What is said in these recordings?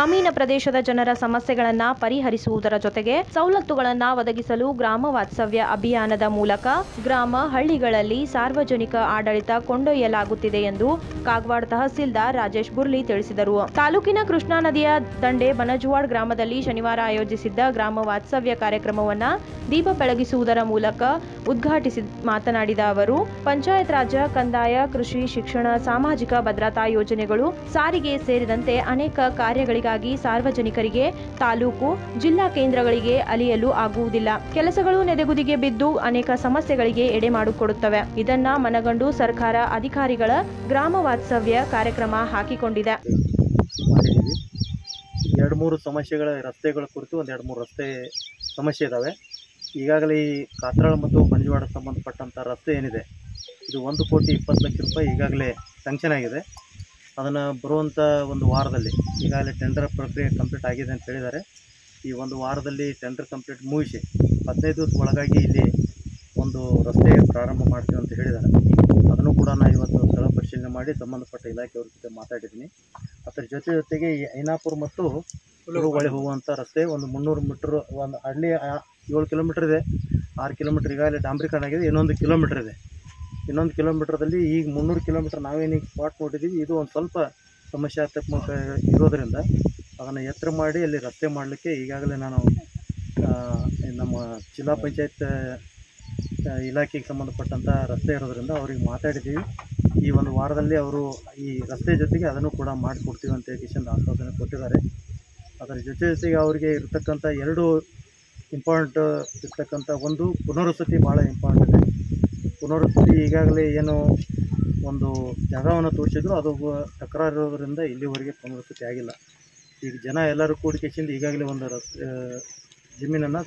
ಗ್ರಾಮೀಣ ಪ್ರದೇಶದ ಜನರ ಸಮಸ್ಯೆಗಳನ್ನು ಪರಿಹರಿಸುವುದರ ಜೊತೆಗೆ ಸವಲತ್ತುಗಳನ್ನು ಒದಗಿಸಲು ಗ್ರಾಮ ವಾಸ್ತವ್ಯ ಅಭಿಯಾನದ ಮೂಲಕ ಗ್ರಾಮ ಹಳ್ಳಿಗಳಲ್ಲಿ ಸಾರ್ವಜನಿಕ ಆಡಳಿತ ಕೊಂಡೊಯ್ಯಲಾಗುತ್ತಿದೆ ಎಂದು ಕಾಗವಾಡ ತಹಸೀಲ್ದಾರ್ ರಾಜೇಶ್ ಬುರ್ಲಿ ತಿಳಿಸಿದರು ತಾಲೂಕಿನ ಕೃಷ್ಣಾ ನದಿಯ ದಂಡೆ ಬನಜುವಾಡ್ ಗ್ರಾಮದಲ್ಲಿ ಶನಿವಾರ ಆಯೋಜಿಸಿದ್ದ ಗ್ರಾಮ ವಾಸ್ತವ್ಯ ಕಾರ್ಯಕ್ರಮವನ್ನ ದೀಪ ಬೆಳಗಿಸುವುದರ ಮೂಲಕ ಉದ್ಘಾಟಿಸಿ ಮಾತನಾಡಿದ ಅವರು ಪಂಚಾಯತ್ ರಾಜ್ ಕಂದಾಯ ಕೃಷಿ ಶಿಕ್ಷಣ ಸಾಮಾಜಿಕ ಭದ್ರತಾ ಯೋಜನೆಗಳು ಸಾರಿಗೆ ಸೇರಿದಂತೆ ಅನೇಕ ಕಾರ್ಯಗಳಿಗಾಗಿ ಸಾರ್ವಜನಿಕರಿಗೆ ತಾಲೂಕು ಜಿಲ್ಲಾ ಕೇಂದ್ರಗಳಿಗೆ ಅಲಿಯಲು ಆಗುವುದಿಲ್ಲ ಕೆಲಸಗಳು ನೆದೆಗುದಿಗೆ ಬಿದ್ದು ಅನೇಕ ಸಮಸ್ಯೆಗಳಿಗೆ ಎಡೆ ಮಾಡಿಕೊಡುತ್ತವೆ ಇದನ್ನ ಮನಗಂಡು ಸರ್ಕಾರ ಅಧಿಕಾರಿಗಳ ಗ್ರಾಮ ವಾಸ್ತವ್ಯ ಕಾರ್ಯಕ್ರಮ ಹಾಕಿಕೊಂಡಿದೆ ಮಾಡಿದ್ದೀವಿ ಎರಡು ಮೂರು ಸಮಸ್ಯೆಗಳ ರಸ್ತೆಗಳ ಕುರಿತು ಒಂದು ಎರಡು ಮೂರು ರಸ್ತೆ ಸಮಸ್ಯೆ ಇದ್ದಾವೆ ಈಗಾಗಲೇ ಈ ಕಾತ್ರಾಳ ಮತ್ತು ಬಂಜವಾಡ ಸಂಬಂಧಪಟ್ಟಂಥ ರಸ್ತೆ ಏನಿದೆ ಇದು ಒಂದು ಕೋಟಿ ಇಪ್ಪತ್ತು ಲಕ್ಷ ರೂಪಾಯಿ ಈಗಾಗಲೇ ಸ್ಯಾಂಕ್ಷನ್ ಆಗಿದೆ ಅದನ್ನು ಬರುವಂಥ ಒಂದು ವಾರದಲ್ಲಿ ಈಗಾಗಲೇ ಟೆಂಡರ್ ಪ್ರಕ್ರಿಯೆ ಕಂಪ್ಲೀಟ್ ಆಗಿದೆ ಅಂತ ಹೇಳಿದ್ದಾರೆ ಈ ಒಂದು ವಾರದಲ್ಲಿ ಟೆಂಡರ್ ಕಂಪ್ಲೀಟ್ ಮುಗಿಸಿ ಹದಿನೈದು ದಿವಸ ಒಳಗಾಗಿ ಇಲ್ಲಿ ಒಂದು ರಸ್ತೆ ಪ್ರಾರಂಭ ಮಾಡ್ತೀವಿ ಅಂತ ಹೇಳಿದ್ದಾರೆ ಅದನ್ನು ಕೂಡ ನಾನು ಇವತ್ತು ಸ್ಥಳ ಪರಿಶೀಲನೆ ಮಾಡಿ ಸಂಬಂಧಪಟ್ಟ ಇಲಾಖೆಯವ್ರ ಜೊತೆ ಮಾತಾಡಿದ್ದೀನಿ ಅದರ ಜೊತೆ ಜೊತೆಗೆ ಈ ಐನಾಪುರ ಮತ್ತು ಕುರುಬಳ್ಳಿ ಹೋಗುವಂಥ ರಸ್ತೆ ಒಂದು ಮುನ್ನೂರು ಮೀಟ್ರ್ ಒಂದು ಹಳ್ಳಿ ಆ- ಏಳು ಕಿಲೋಮೀಟ್ರ್ ಇದೆ ಆರು ಕಿಲೋಮೀಟ್ರ್ ಈಗಾಗಲೇ ಡಾಂಬ್ರೀಕರಣ ಆಗಿದೆ ಇನ್ನೊಂದು ಕಿಲೋಮೀಟ್ರ್ ಇದೆ ಇನ್ನೊಂದು ಕಿಲೋಮೀಟ್ರದಲ್ಲಿ ಈಗ ಮುನ್ನೂರು ಕಿಲೋಮೀಟ್ರ್ ನಾವೇನೀಗ ಸ್ಪಾಟ್ ನೋಡಿದ್ದೀವಿ ಇದು ಒಂದು ಸ್ವಲ್ಪ ಸಮಸ್ಯಾತ್ಮಕ ಇರೋದರಿಂದ ಅದನ್ನು ಎತ್ತರ ಮಾಡಿ ಅಲ್ಲಿ ರಸ್ತೆ ಮಾಡಲಿಕ್ಕೆ ಈಗಾಗಲೇ ನಾನು ಆ, ನಮ್ಮ ಜಿಲ್ಲಾ ಪಂಚಾಯತ್ ಇಲಾಖೆಗೆ ಸಂಬಂಧಪಟ್ಟಂಥ ರಸ್ತೆ ಇರೋದ್ರಿಂದ ಅವ್ರಿಗೆ ಮಾತಾಡಿದ್ದೀವಿ ಈ ಒಂದು ವಾರದಲ್ಲಿ ಅವರು ಈ ರಸ್ತೆ ಜೊತೆಗೆ ಅದನ್ನು ಕೂಡ ಮಾಡಿಕೊಡ್ತೀವಿ ಅಂತ ಕಿಶನ್ ಆಶ್ವಾಸನೆ ಕೊಟ್ಟಿದ್ದಾರೆ ಅದರ ಜೊತೆ ಜೊತೆಗೆ ಅವರಿಗೆ ಇರ್ತಕ್ಕಂಥ ಎರಡು ಇಂಪಾರ್ಟೆಂಟ್ ಇರ್ತಕ್ಕಂಥ ಒಂದು ಪುನರ್ವಸತಿ ಭಾಳ ಇಂಪಾರ್ಟೆಂಟ್ ಇದೆ ಪುನರ್ವಸತಿ ಈಗಾಗಲೇ ಏನು ಒಂದು ಜಾಗವನ್ನು ತೋರಿಸಿದ್ರು ಅದು ತಕರಾರು ಇರೋದ್ರಿಂದ ಇಲ್ಲಿವರೆಗೆ ಪುನರ್ವಸತಿ ಆಗಿಲ್ಲ ಈಗ ಜನ ಎಲ್ಲರೂ ಕೂಡಿಕೆಸಿಂದ ಈಗಾಗಲೇ ಒಂದು ರಸ್ತೆ ಜಮೀನನ್ನು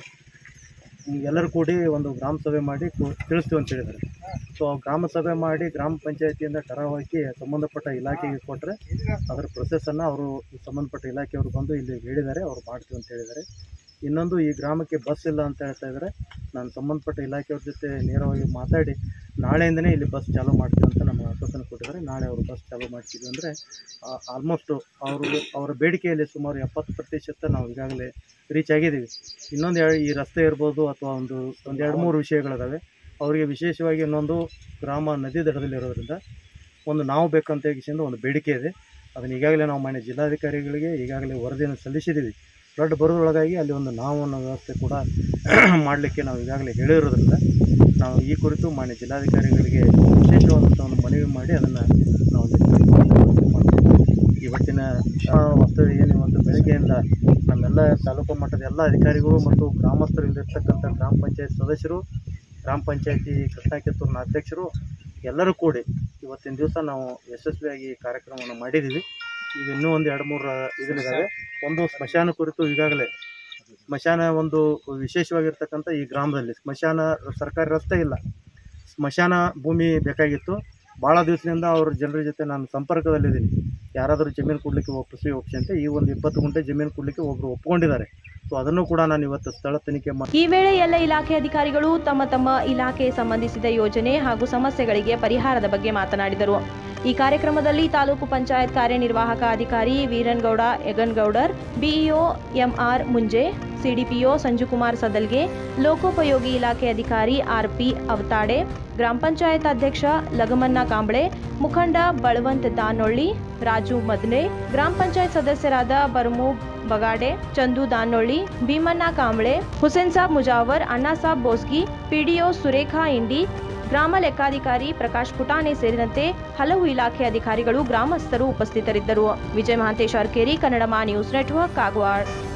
ಎಲ್ಲರೂ ಕೂಡಿ ಒಂದು ಗ್ರಾಮ ಸಭೆ ಮಾಡಿ ಕೊ- ತಿಳಿಸ್ತೀವಿ ಅಂತ ಹೇಳಿದ್ದಾರೆ ಸೊ ಆ ಗ್ರಾಮ ಸಭೆ ಮಾಡಿ ಗ್ರಾಮ ಪಂಚಾಯತಿಯಿಂದ ಕರಾವು ಹಾಕಿ ಸಂಬಂಧಪಟ್ಟ ಇಲಾಖೆಗೆ ಕೊಟ್ಟರೆ ಅದರ ಪ್ರೊಸೆಸನ್ನು ಅವರು ಸಂಬಂಧಪಟ್ಟ ಇಲಾಖೆಯವರು ಬಂದು ಇಲ್ಲಿ ಹೇಳಿದ್ದಾರೆ ಅವ್ರು ಮಾಡ್ತೀವಿ ಅಂತ ಹೇಳಿದ್ದಾರೆ ಇನ್ನೊಂದು ಈ ಗ್ರಾಮಕ್ಕೆ ಬಸ್ ಇಲ್ಲ ಅಂತ ಹೇಳ್ತಾ ಇದ್ದಾರೆ ನಾನು ಸಂಬಂಧಪಟ್ಟ ಇಲಾಖೆಯವ್ರ ಜೊತೆ ನೇರವಾಗಿ ಮಾತಾಡಿ ನಾಳೆಯಿಂದನೇ ಇಲ್ಲಿ ಬಸ್ ಚಾಲೂ ಮಾಡ್ತೀವಿ ಅಂತ ನಮಗೆ ಆಶ್ವಾಸನೆ ಕೊಟ್ಟಿದ್ದಾರೆ ನಾಳೆ ಅವರು ಬಸ್ ಚಾಲೂ ಮಾಡ್ತೀವಿ ಅಂದರೆ ಆಲ್ಮೋಸ್ಟು ಅವರು ಅವರ ಬೇಡಿಕೆಯಲ್ಲಿ ಸುಮಾರು ಎಪ್ಪತ್ತು ಪ್ರತಿಶತ ನಾವು ಈಗಾಗಲೇ ರೀಚ್ ಆಗಿದ್ದೀವಿ ಇನ್ನೊಂದು ಎರಡು ಈ ರಸ್ತೆ ಇರ್ಬೋದು ಅಥವಾ ಒಂದು ಒಂದು ಎರಡು ಮೂರು ವಿಷಯಗಳಿದಾವೆ ಅವರಿಗೆ ವಿಶೇಷವಾಗಿ ಇನ್ನೊಂದು ಗ್ರಾಮ ನದಿ ದಡದಲ್ಲಿರೋದ್ರಿಂದ ಒಂದು ನಾವು ಬೇಕಂತ ಹೇಗಿಸಿಂದ ಒಂದು ಬೇಡಿಕೆ ಇದೆ ಅದನ್ನು ಈಗಾಗಲೇ ನಾವು ಮಾನ್ಯ ಜಿಲ್ಲಾಧಿಕಾರಿಗಳಿಗೆ ಈಗಾಗಲೇ ವರದಿಯನ್ನು ಸಲ್ಲಿಸಿದ್ದೀವಿ ಫ್ಲಡ್ ಬರೋದ್ರೊಳಗಾಗಿ ಅಲ್ಲಿ ಒಂದು ನಾವು ಅನ್ನೋ ವ್ಯವಸ್ಥೆ ಕೂಡ ಮಾಡಲಿಕ್ಕೆ ನಾವು ಈಗಾಗಲೇ ಹೇಳಿರೋದ್ರಿಂದ ನಾವು ಈ ಕುರಿತು ಮಾನ್ಯ ಜಿಲ್ಲಾಧಿಕಾರಿಗಳಿಗೆ ವಿಶೇಷವಾದಂಥ ಒಂದು ಮನವಿ ಮಾಡಿ ಅದನ್ನು ನಾವು ವ್ಯವಸ್ಥೆ ಮಾಡ್ತೀವಿ ಇವತ್ತಿನ ಆ, ವಾಸ್ತವ್ಯ ಏನು ಇವತ್ತು ಬೆಳಗ್ಗೆಯಿಂದ ನಮ್ಮೆಲ್ಲ ತಾಲೂಕು ಮಟ್ಟದ ಎಲ್ಲ ಅಧಿಕಾರಿಗಳು ಮತ್ತು ಗ್ರಾಮಸ್ಥರಲ್ಲಿರ್ತಕ್ಕಂಥ ಗ್ರಾಮ ಪಂಚಾಯತ್ ಸದಸ್ಯರು ಗ್ರಾಮ ಪಂಚಾಯತಿ ಕೃಷ್ಣ ಕಿತ್ತೂರಿನ ಅಧ್ಯಕ್ಷರು ಎಲ್ಲರೂ ಕೂಡಿ ಇವತ್ತಿನ ದಿವಸ ನಾವು ಯಶಸ್ವಿಯಾಗಿ ಈ ಕಾರ್ಯಕ್ರಮವನ್ನು ಮಾಡಿದ್ದೀವಿ ಈಗ ಇನ್ನೂ ಒಂದು ಎರಡು ಮೂರು ಇದರಿದ್ದಾವೆ ಒಂದು ಸ್ಮಶಾನ ಕುರಿತು ಈಗಾಗಲೇ ಸ್ಮಶಾನ ಒಂದು ವಿಶೇಷವಾಗಿರ್ತಕ್ಕಂಥ ಈ ಗ್ರಾಮದಲ್ಲಿ ಸ್ಮಶಾನ ಸರ್ಕಾರಿ ರಸ್ತೆ ಇಲ್ಲ ಸ್ಮಶಾನ ಭೂಮಿ ಬೇಕಾಗಿತ್ತು ಭಾಳ ದಿವಸದಿಂದ ಅವ್ರ ಜನರ ಜೊತೆ ನಾನು ಸಂಪರ್ಕದಲ್ಲಿದ್ದೀನಿ ಯಾರಾದರೂ ಜಮೀನು ಕೊಡಲಿಕ್ಕೆ ಒಪ್ಪಿಸಿ ಒಪ್ಪಿಸಿ ಅಂತ ಈ ಒಂದು ಇಪ್ಪತ್ತು ಗುಂಟೆ ಜಮೀನು ಕೊಡಲಿಕ್ಕೆ ಒಬ್ಬರು ಒಪ್ಕೊಂಡಿದ್ದಾರೆ ಸೊ ಅದನ್ನು ಕೂಡ ನಾನು ಇವತ್ತು ಸ್ಥಳ ತನಿಖೆ ಮಾಡಿ ಈ ವೇಳೆ ಎಲ್ಲ ಇಲಾಖೆ ಅಧಿಕಾರಿಗಳು ತಮ್ಮ ತಮ್ಮ ಇಲಾಖೆ ಸಂಬಂಧಿಸಿದ ಯೋಜನೆ ಹಾಗೂ ಸಮಸ್ಯೆಗಳಿಗೆ ಪರಿಹಾರದ ಬಗ್ಗೆ ಮಾತನಾಡಿದರು ಈ ಕಾರ್ಯಕ್ರಮದಲ್ಲಿ ತಾಲೂಕು ಪಂಚಾಯತ್ ಕಾರ್ಯನಿರ್ವಾಹಕ ಅಧಿಕಾರಿ Veerangouda Yagangoudar BEO M R Munje CDPO Sanjukumar Sadalge ಲೋಕೋಪಯೋಗಿ ಇಲಾಖೆ ಅಧಿಕಾರಿ ಆರ್ಪಿ ಅವತಾಡೆ ಗ್ರಾಮ ಪಂಚಾಯತ್ ಅಧ್ಯಕ್ಷ ಲಗಮನ್ನ ಕಾಂಬಳೆ ಮುಖಂಡ ಬಳವಂತ್ ದಾನೊಳ್ಳಿ ರಾಜು ಮದ್ನೆ ಗ್ರಾಮ ಪಂಚಾಯತ್ ಸದಸ್ಯರಾದ ಬರ್ಮು ಬಗಾಡೆ ಚಂದು ದಾನೊಳ್ಳಿ ಭೀಮಣ್ಣ ಕಾಂಬಳೆ ಹುಸೇನ್ ಸಾಬ್ ಮುಜಾವರ್ ಅಣ್ಣಾ ಸಾಬ್ ಬೋಸ್ಗಿ ಪಿಡಿಒ ಸುರೇಖಾ ಇಂಡಿ ಗ್ರಾಮ ಲೆಕ್ಕಾಧಿಕಾರಿ ಪ್ರಕಾಶ್ ಪುಟಾಣೆ ಸೇರಿದಂತೆ ಹಲವು ಇಲಾಖೆ ಅಧಿಕಾರಿಗಳು ಗ್ರಾಮಸ್ಥರು ಉಪಸ್ಥಿತರಿದ್ದರು ವಿಜಯ ಮಹಾಂತೇಶ್ ಅರ್ಕೇರಿ ಕನ್ನಡ ಮಾ ನ್ಯೂಸ್ ನೆಟ್ವರ್ಕ್ ಕಾಗವಾಡ್